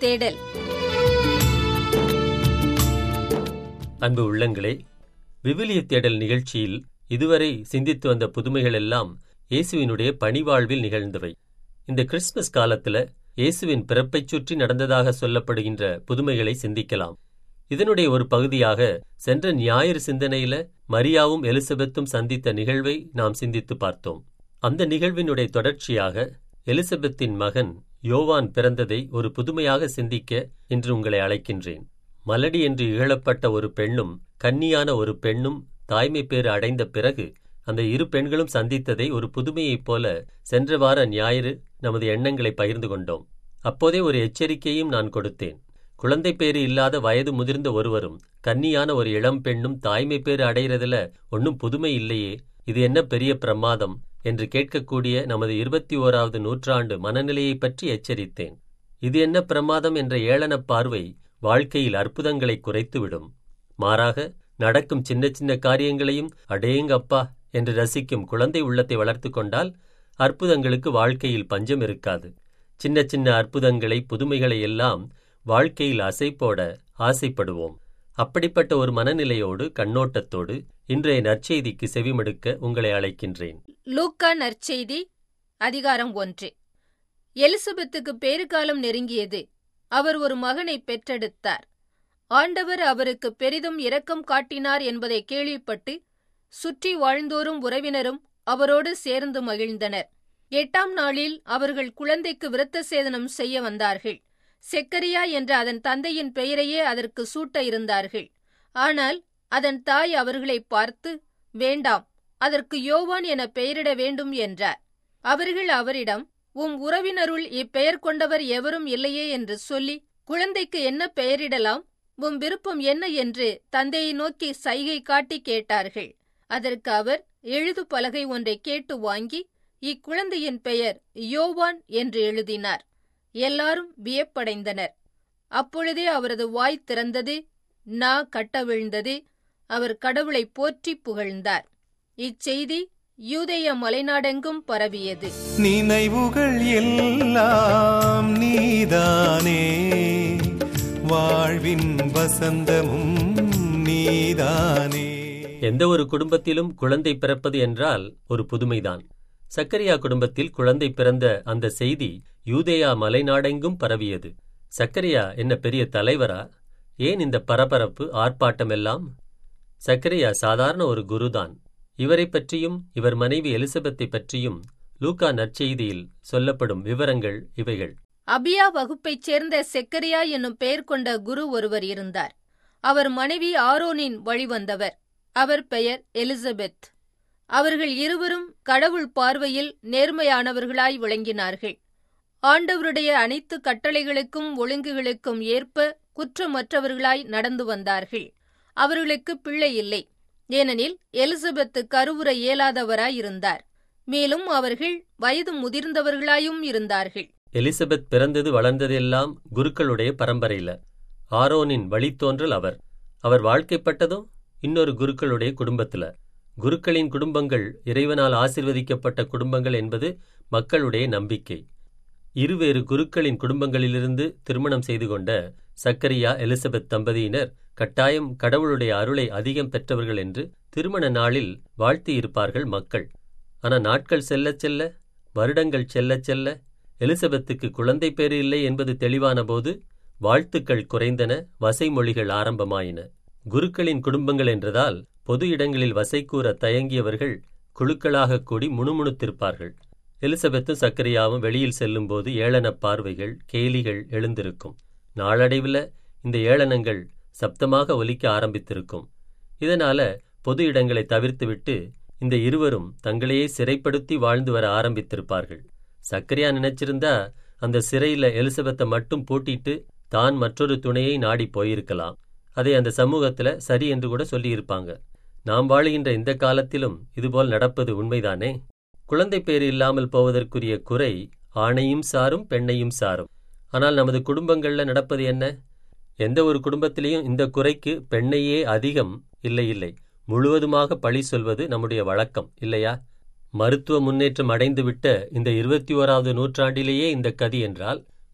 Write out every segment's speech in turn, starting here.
தேடல் அன்பு உள்ளங்களே விவிலிய தேடல் நிகழ்ச்சியில் இதுவரை சிந்தித்து வந்த புதுமைகள் எல்லாம் இயேசுவினுடைய பணிவாழ்வில் நிகழ்ந்தவை இந்த கிறிஸ்துமஸ் காலத்துல இயேசுவின் பிறப்பைச் சுற்றி நடந்ததாக சொல்லப்படுகின்ற புதுமைகளை சிந்திக்கலாம் இதனுடைய ஒரு பகுதியாக சென்ற ஞாயிறு சிந்தனையில மரியாவும் எலிசபெத்தும் சந்தித்த நிகழ்வை நாம் சிந்தித்து பார்த்தோம் அந்த நிகழ்வினுடைய தொடர்ச்சியாக எலிசபெத்தின் மகன் யோவான் பிறந்ததை ஒரு புதுமையாக சிந்திக்க இன்று உங்களை அழைக்கின்றேன் மலடி என்று இகழப்பட்ட ஒரு பெண்ணும் கன்னியான ஒரு பெண்ணும் தாய்மை பேறு அடைந்த பிறகு அந்த இரு பெண்களும் சந்தித்ததை ஒரு புதுமையைப் போல சென்ற வார ஞாயிறு நமது எண்ணங்களை பகிர்ந்து கொண்டோம் அப்போதே ஒரு எச்சரிக்கையும் நான் கொடுத்தேன் குழந்தை பேறு இல்லாத வயது முதிர்ந்த ஒருவரும் கன்னியான ஒரு இளம் பெண்ணும் தாய்மை பேறு அடைகிறதுல ஒன்றும் புதுமை இல்லையே இது என்ன பெரிய பிரமாதம் என்று கேட்கக்கூடிய நமது இருபத்தி ஓராவது நூற்றாண்டு மனநிலையை பற்றி எச்சரித்தேன் இது என்ன பிரமாதம் என்ற ஏளனப் பார்வை வாழ்க்கையில் அற்புதங்களை குறைத்துவிடும் மாறாக நடக்கும் சின்ன சின்ன காரியங்களையும் அடேங்கப்பா என்று ரசிக்கும் குழந்தை உள்ளத்தை வளர்த்து கொண்டால் அற்புதங்களுக்கு வாழ்க்கையில் பஞ்சம் இருக்காது சின்ன சின்ன அற்புதங்களை புதுமைகளை எல்லாம் வாழ்க்கையில் அசைப்போட ஆசைப்படுவோம் அப்படிப்பட்ட ஒரு மனநிலையோடு கண்ணோட்டத்தோடு இன்றைய நற்செய்திக்கு செவிமடுக்க உங்களை அழைக்கின்றேன் லூக்கா நற்செய்தி அதிகாரம் ஒன்று எலிசபெத்துக்கு பேறுகாலம் நெருங்கியது அவர் ஒரு மகனை பெற்றெடுத்தார் ஆண்டவர் அவருக்கு பெரிதும் இரக்கம் காட்டினார் என்பதை கேள்விப்பட்டு சுற்றி வாழ்ந்தோரும் உறவினரும் அவரோடு சேர்ந்து மகிழ்ந்தனர் எட்டாம் நாளில் அவர்கள் குழந்தைக்கு விருத்த சேதனம் செய்ய வந்தார்கள் செக்கரியா என்ற அதன் தந்தையின் பெயரையே அதற்கு சூட்ட இருந்தார்கள் ஆனால் அதன் தாய் அவர்களை பார்த்து வேண்டாம் அதற்கு யோவான் என பெயரிட வேண்டும் என்றார் அவர்கள் அவரிடம் உம் உறவினருள் இப்பெயர் கொண்டவர் எவரும் இல்லையே என்று சொல்லி குழந்தைக்கு என்ன பெயரிடலாம் உம் விருப்பம் என்ன என்று தந்தையை நோக்கி சைகை காட்டி கேட்டார்கள் அதற்கு அவர் எழுது பலகை ஒன்றை கேட்டு வாங்கி இக்குழந்தையின் பெயர் யோவான் என்று எழுதினார் எல்லாரும் வியப்படைந்தனர் அப்பொழுதே அவரது வாய் திறந்தது நா கட்டவிழ்ந்தது அவர் கடவுளை போற்றி புகழ்ந்தார் இச்செய்தி யூதேய மலைநாடெங்கும் பரவியது நினைவுகள் எல்லாம் நீதானே வாழ்வின் வசந்தமும் நீதானே எந்த ஒரு குடும்பத்திலும் குழந்தை பிறப்பது என்றால் ஒரு புதுமைதான் சக்கரியா குடும்பத்தில் குழந்தை பிறந்த அந்த செய்தி யூதேயா மலைநாடெங்கும் பரவியது சக்கரியா என்ன பெரிய தலைவரா ஏன் இந்த பரபரப்பு ஆர்ப்பாட்டமெல்லாம் சக்கரியா சாதாரண ஒரு குருதான் இவரை பற்றியும் இவர் மனைவி எலிசபெத்தை பற்றியும் லூக்கா நற்செய்தியில் சொல்லப்படும் விவரங்கள் இவைகள் அபியா வகுப்பைச் சேர்ந்த செக்கரியா என்னும் பெயர் கொண்ட குரு ஒருவர் இருந்தார் அவர் மனைவி ஆரோனின் வழிவந்தவர் அவர் பெயர் எலிசபெத் அவர்கள் இருவரும் கடவுள் பார்வையில் நேர்மையானவர்களாய் விளங்கினார்கள் ஆண்டவருடைய அனைத்து கட்டளைகளுக்கும் ஒழுங்குகளுக்கும் ஏற்ப குற்றமற்றவர்களாய் நடந்து வந்தார்கள் அவர்களுக்கு பிள்ளை இல்லை ஏனெனில் எலிசபெத்து கருவுற இயலாதவராயிருந்தார் மேலும் அவர்கள் வயது முதிர்ந்தவர்களாயும் இருந்தார்கள் எலிசபெத் பிறந்தது வளர்ந்ததெல்லாம் குருக்களுடைய பரம்பரையில ஆரோனின் வழித்தோன்றல் அவர் அவர் வாழ்க்கைப்பட்டதும் இன்னொரு குருக்களுடைய குடும்பத்துல குருக்களின் குடும்பங்கள் இறைவனால் ஆசிர்வதிக்கப்பட்ட குடும்பங்கள் என்பது மக்களுடைய நம்பிக்கை இருவேறு குருக்களின் குடும்பங்களிலிருந்து திருமணம் செய்து கொண்ட சக்கரியா எலிசபெத் தம்பதியினர் கட்டாயம் கடவுளுடைய அருளை அதிகம் பெற்றவர்கள் என்று திருமண நாளில் வாழ்த்தியிருப்பார்கள் மக்கள் ஆனா நாட்கள் செல்லச் செல்ல வருடங்கள் செல்லச் செல்ல எலிசபெத்துக்கு குழந்தை பேறு இல்லை என்பது தெளிவான போது வாழ்த்துக்கள் குறைந்தன வசைமொழிகள் ஆரம்பமாயின குருக்களின் குடும்பங்கள் என்றதால் பொது இடங்களில் வசை கூற தயங்கியவர்கள் குழுக்களாக கூடி முணுமுணுத்திருப்பார்கள் எலிசபெத்தும் சக்கரியாவும் வெளியில் செல்லும்போது ஏளனப் பார்வைகள் கேலிகள் எழுந்திருக்கும் நாளடைவில் இந்த ஏளனங்கள் சப்தமாக ஒலிக்க ஆரம்பித்திருக்கும் இதனால பொது இடங்களை தவிர்த்துவிட்டு இந்த இருவரும் தங்களையே சிறைப்படுத்தி வாழ்ந்து வர ஆரம்பித்திருப்பார்கள் சக்கரியா நினைச்சிருந்தா அந்த சிறையில எலிசபெத்தை மட்டும் பூட்டிட்டு தான் மற்றொரு துணையை நாடி போயிருக்கலாம் அதை அந்த சமூகத்துல சரி என்று கூட சொல்லியிருப்பாங்க நாம் வாழுகின்ற இந்த காலத்திலும் இதுபோல் நடப்பது உண்மைதானே குழந்தை பேறு இல்லாமல் போவதற்குரிய குறை ஆணையும் சாரும் பெண்ணையும் சாரும் ஆனால் நமது குடும்பங்கள்ல நடப்பது என்ன எந்த ஒரு குடும்பத்திலையும் இந்த குறைக்கு பெண்ணையே அதிகம் இல்லை இல்லை முழுவதுமாக பழி சொல்வது நம்முடைய வழக்கம் இல்லையா மருத்துவ முன்னேற்றம் அடைந்துவிட்ட இந்த இருபத்தி ஓராவது நூற்றாண்டிலேயே இந்த கதி என்றால்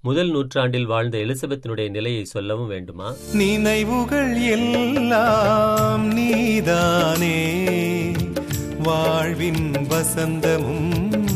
முதல் நூற்றாண்டில் வாழ்ந்த எலிசபெத்தினுடைய நிலையை சொல்லவும் வேண்டுமா நினைவுகள் எல்லாம் நீதானே வாழ்வின் வசந்தமும்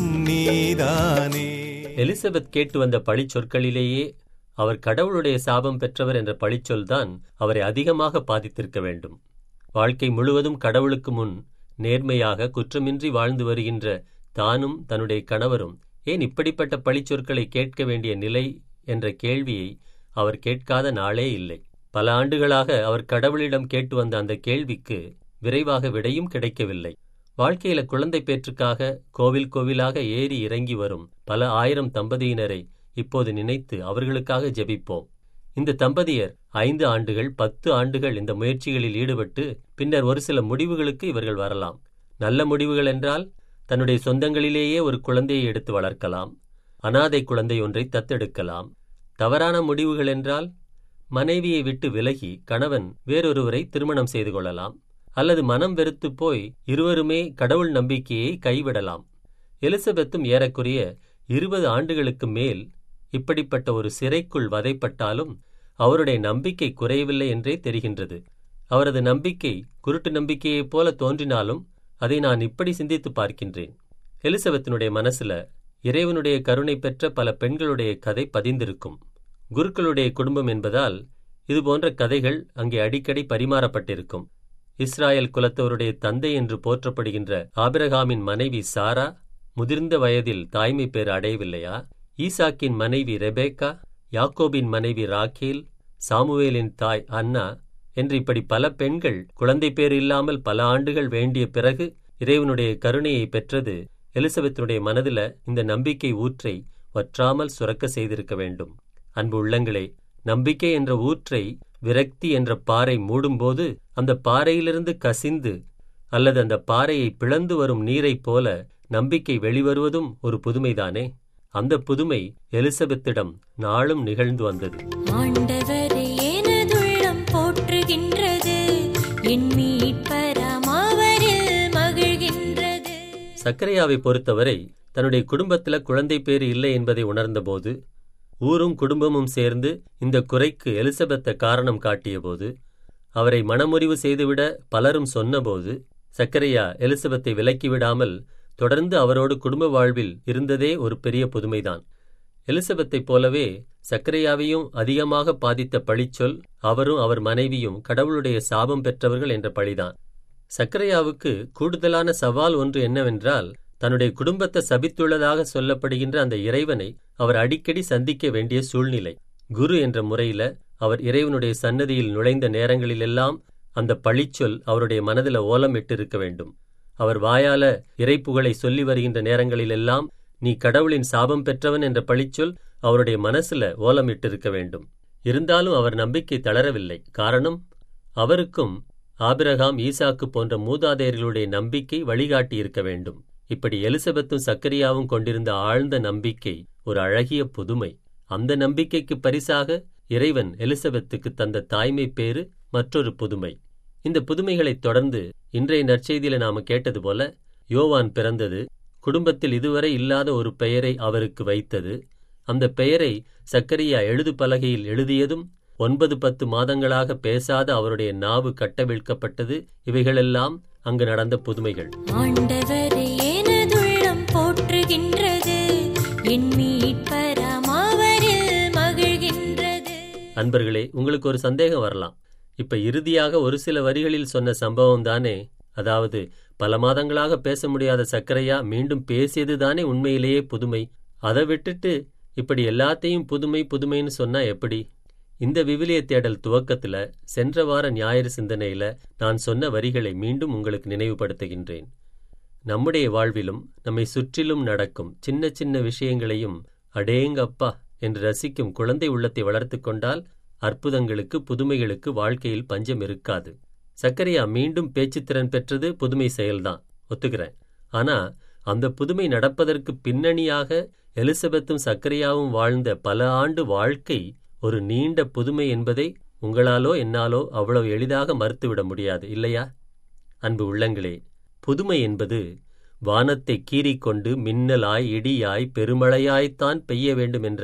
நீதானே எலிசபெத் கேட்டு வந்த பழிச்சொற்களிலேயே அவர் கடவுளுடைய சாபம் பெற்றவர் என்ற பழிச்சொல்தான் அவரை அதிகமாக பாதித்திருக்க வேண்டும் வாழ்க்கை முழுவதும் கடவுளுக்கு முன் நேர்மையாக குற்றமின்றி வாழ்ந்து வருகின்ற தானும் தன்னுடைய கணவரும் ஏன் இப்படிப்பட்ட பழிச்சொற்களை கேட்க வேண்டிய நிலை என்ற கேள்வியை அவர் கேட்காத நாளே இல்லை பல ஆண்டுகளாக அவர் கடவுளிடம் கேட்டு வந்த அந்த கேள்விக்கு விரைவாக விடையும் கிடைக்கவில்லை வாழ்க்கையில குழந்தை பேற்றுக்காக கோவில் கோவிலாக ஏறி இறங்கி வரும் பல ஆயிரம் தம்பதியினரை இப்போது நினைத்து அவர்களுக்காக ஜெபிப்போம் இந்த தம்பதியர் ஐந்து ஆண்டுகள் பத்து ஆண்டுகள் இந்த முயற்சிகளில் ஈடுபட்டு பின்னர் ஒரு சில முடிவுகளுக்கு இவர்கள் வரலாம் நல்ல முடிவுகள் என்றால் தன்னுடைய சொந்தங்களிலேயே ஒரு குழந்தையை எடுத்து வளர்க்கலாம் அனாதை குழந்தை ஒன்றை தத்தெடுக்கலாம் தவறான முடிவுகள் என்றால் மனைவியை விட்டு விலகி கணவன் வேறொருவரை திருமணம் செய்து கொள்ளலாம் அல்லது மனம் வெறுத்து போய் இருவருமே கடவுள் நம்பிக்கையை கைவிடலாம் எலிசபெத்தும் ஏறக்குறைய இருபது ஆண்டுகளுக்கு மேல் இப்படிப்பட்ட ஒரு சிறைக்குள் வதைப்பட்டாலும் அவருடைய நம்பிக்கை குறையவில்லை என்றே தெரிகின்றது அவரது நம்பிக்கை குருட்டு நம்பிக்கையைப் போல தோன்றினாலும் அதை நான் இப்படி சிந்தித்து பார்க்கின்றேன் எலிசபெத்தினுடைய மனசுல இறைவனுடைய கருணை பெற்ற பல பெண்களுடைய கதை பதிந்திருக்கும் குருக்களுடைய குடும்பம் என்பதால் இதுபோன்ற கதைகள் அங்கே அடிக்கடி பரிமாறப்பட்டிருக்கும் இஸ்ராயல் குலத்தவருடைய தந்தை என்று போற்றப்படுகின்ற ஆபிரகாமின் மனைவி சாரா முதிர்ந்த வயதில் தாய்மை பேர் அடையவில்லையா ஈசாக்கின் மனைவி ரெபேக்கா யாக்கோபின் மனைவி ராக்கேல் சாமுவேலின் தாய் அன்னா என்று இப்படி பல பெண்கள் குழந்தை பேர் இல்லாமல் பல ஆண்டுகள் வேண்டிய பிறகு இறைவனுடைய கருணையை பெற்றது எலிசபெத்தினுடைய மனதில இந்த நம்பிக்கை ஊற்றை வற்றாமல் சுரக்க செய்திருக்க வேண்டும் அன்பு உள்ளங்களே நம்பிக்கை என்ற ஊற்றை விரக்தி என்ற பாறை மூடும்போது அந்த பாறையிலிருந்து கசிந்து அல்லது அந்த பாறையை பிளந்து வரும் நீரைப் போல நம்பிக்கை வெளிவருவதும் ஒரு புதுமைதானே அந்த புதுமை எலிசபெத்திடம் நாளும் நிகழ்ந்து வந்தது ஆண்டவரே எனதுள்ளம் போற்றுகின்றது என் மீட்பராம் அவரில் மகிழ்கின்றது சக்கரையாவை பொறுத்தவரை தன்னுடைய குடும்பத்துல குழந்தை பேறு இல்லை என்பதை உணர்ந்தபோது ஊரும் குடும்பமும் சேர்ந்து இந்த குறைக்கு எலிசபெத்தை காரணம் காட்டியபோது அவரை மனமுறிவு செய்துவிட பலரும் சொன்னபோது சக்கரையா எலிசபெத்தை விலக்கிவிடாமல் தொடர்ந்து அவரோடு குடும்ப வாழ்வில் இருந்ததே ஒரு பெரிய புதுமைதான் எலிசபெத்தைப் போலவே சக்கரையாவையும் அதிகமாக பாதித்த பழிச்சொல் அவரும் அவர் மனைவியும் கடவுளுடைய சாபம் பெற்றவர்கள் என்ற பழிதான் சக்கரையாவுக்கு கூடுதலான சவால் ஒன்று என்னவென்றால் தன்னுடைய குடும்பத்தை சபித்துள்ளதாக சொல்லப்படுகின்ற அந்த இறைவனை அவர் அடிக்கடி சந்திக்க வேண்டிய சூழ்நிலை குரு என்ற முறையில அவர் இறைவனுடைய சன்னதியில் நுழைந்த நேரங்களிலெல்லாம் அந்த பழிச்சொல் அவருடைய மனதில ஓலமிட்டு இருக்க வேண்டும் அவர் வாயால இறைப்புகளை சொல்லி வருகின்ற நேரங்களிலெல்லாம் நீ கடவுளின் சாபம் பெற்றவன் என்ற பழிச்சொல் அவருடைய மனசுல ஓலமிட்டிருக்க வேண்டும் இருந்தாலும் அவர் நம்பிக்கை தளரவில்லை காரணம் அவருக்கும் ஆபிரகாம் ஈசாக்கு போன்ற மூதாதையர்களுடைய நம்பிக்கை வழிகாட்டி இருக்க வேண்டும் இப்படி எலிசபெத்தும் சக்கரியாவும் கொண்டிருந்த ஆழ்ந்த நம்பிக்கை ஒரு அழகிய புதுமை அந்த நம்பிக்கைக்கு பரிசாக இறைவன் எலிசபெத்துக்கு தந்த தாய்மை பேறு மற்றொரு புதுமை இந்த புதுமைகளைத் தொடர்ந்து இன்றைய நற்செய்தியில நாம கேட்டது போல யோவான் பிறந்தது குடும்பத்தில் இதுவரை இல்லாத ஒரு பெயரை அவருக்கு வைத்தது அந்த பெயரை சக்கரியா எழுது பலகையில் எழுதியதும் ஒன்பது பத்து மாதங்களாக பேசாத அவருடைய நாவு கட்டவிழ்க்கப்பட்டது இவைகளெல்லாம் அங்கு நடந்த புதுமைகள் ஆண்டவரே எனதுள்ளம் போற்றுகின்றது என் மீட்பராம் அவரில் மகிழ்கின்றது அன்பர்களே உங்களுக்கு ஒரு சந்தேகம் வரலாம் இப்ப இறுதியாக ஒரு சில வரிகளில் சொன்ன சம்பவம் தானே அதாவது பல மாதங்களாக பேச முடியாத சக்கரையா மீண்டும் பேசியது தானே உண்மையிலேயே புதுமை அதை விட்டுட்டு இப்படி எல்லாத்தையும் புதுமை புதுமைன்னு சொன்னா எப்படி இந்த விவிலிய தேடல் துவக்கத்துல சென்ற வார ஞாயிறு சிந்தனையில நான் சொன்ன வரிகளை மீண்டும் உங்களுக்கு நினைவுபடுத்துகின்றேன் நம்முடைய வாழ்விலும் நம்மை சுற்றிலும் நடக்கும் சின்ன சின்ன விஷயங்களையும் அடேங்கப்பா என்று ரசிக்கும் குழந்தை உள்ளத்தை வளர்த்து கொண்டால் அற்புதங்களுக்கு புதுமைகளுக்கு வாழ்க்கையில் பஞ்சம் இருக்காது சக்கரையா மீண்டும் பேச்சுத்திறன் பெற்றது புதுமை செயல்தான் ஒத்துக்கிறேன் ஆனா அந்த புதுமை நடப்பதற்கு பின்னணியாக எலிசபெத்தும் சக்கரையாவும் வாழ்ந்த பல ஆண்டு வாழ்க்கை ஒரு நீண்ட புதுமை என்பதை உங்களாலோ என்னாலோ அவ்வளவு எளிதாக மறுத்துவிட முடியாது இல்லையா அன்பு உள்ளங்களே புதுமை என்பது வானத்தை கீறிக்கொண்டு மின்னலாய் இடியாய் பெருமழையாய்த்தான் பெய்ய வேண்டும் என்ற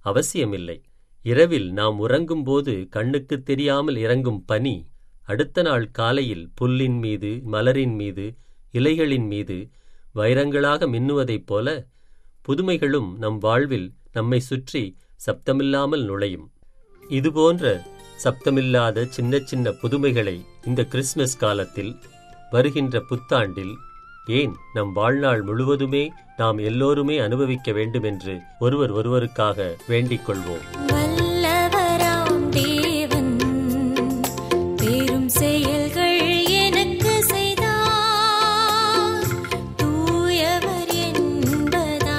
அவசியமில்லை இரவில் நாம் உறங்கும்போது கண்ணுக்குத் தெரியாமல் இறங்கும் பனி அடுத்த நாள் காலையில் புல்லின் மீது மலரின் மீது இலைகளின் மீது வைரங்களாக மின்னுவதைப் போல புதுமைகளும் நம் வாழ்வில் நம்மை சுற்றி சப்தமில்லாமல் நுழையும் இதுபோன்ற சப்தமில்லாத சின்ன சின்ன புதுமைகளை இந்த கிறிஸ்மஸ் காலத்தில் வருகின்ற புத்தாண்டில் ஏன் நம் வாழ்நாள் முழுவதுமே நாம் எல்லோருமே அனுபவிக்க வேண்டுமென்று ஒருவர் ஒருவருக்காக வேண்டிக் கொள்வோம் வல்லவராம் தேவன் பெரும் செயல்கள் எனக்கு செய்தார் தூயவர் என்பதா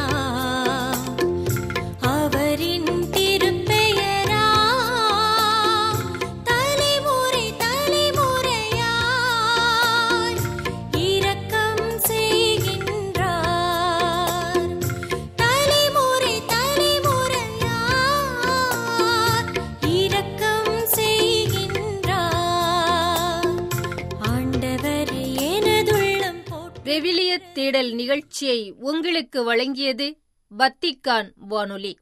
அவரின் திருப்பெயரா தலைமுறை தலைமுறையாய் இரக்கம் செய்கின்றார் தலைமுறை தலைமுறையாய் இரக்கம் செய்கின்றார் ஆண்டவர் எனதுள்ளம் போற்று விவிலிய தேடல் நிகழ்ச்சியை உங்களுக்கு வழங்கியது பத்திக்கான் வானொலி